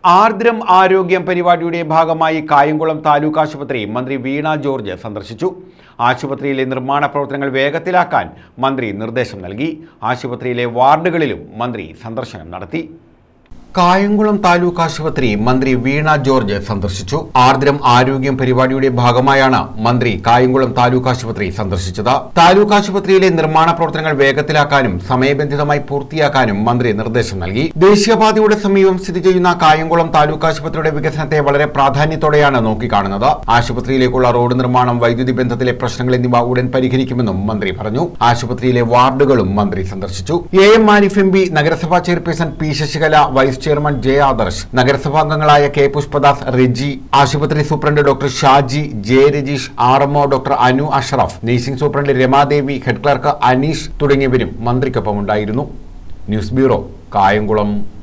ആർദ്രം ആരോഗ്യം പരിപാടിയുടെ ഭാഗമായി കായംകുളം താലൂക്ക് ആശുപത്രി മന്ത്രി വീണ ജോർജ് സന്ദർശിച്ചു ആശുപത്രിയിലെ നിർമ്മാണ പ്രവർത്തനങ്ങൾ വേഗത്തിലാക്കാൻ മന്ത്രി നിർദ്ദേശം നൽകി ആശുപത്രിയിലെ വാർഡുകളിലും മന്ത്രി സന്ദർശനം നടത്തി കായംകുളം താലൂക്ക് ആശുപത്രി മന്ത്രി വീണ ജോർജ് സന്ദർശിച്ചു ആർദ്രം ആരോഗ്യം പരിപാടിയുടെ ഭാഗമായാണ് മന്ത്രി കായംകുളം താലൂക്ക് ആശുപത്രി സന്ദർശിച്ചത് താലൂക്ക് ആശുപത്രിയിലെ നിർമ്മാണ പ്രവർത്തനങ്ങൾ വേഗത്തിലാക്കാനും സമയബന്ധിതമായി പൂർത്തിയാക്കാനും മന്ത്രി നിർദ്ദേശം നൽകി ദേശീയപാതയുടെ സമീപം സ്ഥിതി ചെയ്യുന്ന കായംകുളം താലൂക്ക് ആശുപത്രിയുടെ വികസനത്തെ വളരെ പ്രാധാന്യത്തോടെയാണ് നോക്കിക്കാണുന്നത് ആശുപത്രിയിലേക്കുള്ള റോഡ് നിർമ്മാണം വൈദ്യുതി ബന്ധത്തിലെ പ്രശ്നങ്ങൾ എന്നിവ ഉടൻ പരിഹരിക്കുമെന്നും മന്ത്രി പറഞ്ഞു ആശുപത്രിയിലെ വാർഡുകളും മന്ത്രി സന്ദർശിച്ചു A M Arif M P നഗരസഭാ chairperson P Sasikala vice chairman J Adarsh നഗരസഭാംഗങ്ങളായ കെ പുഷ്പദാസ് റിജി ആശുപത്രി superintendent doctor Shaji J Rajeesh R MO doctor Anu Ashraf nursing superintendent Ramadevi head clerk Anish തുടങ്ങിയവരും മന്ത്രിക്കൊപ്പം ഉണ്ടായിരുന്നു ന്യൂസ് ബ്യൂറോ കായംകുളം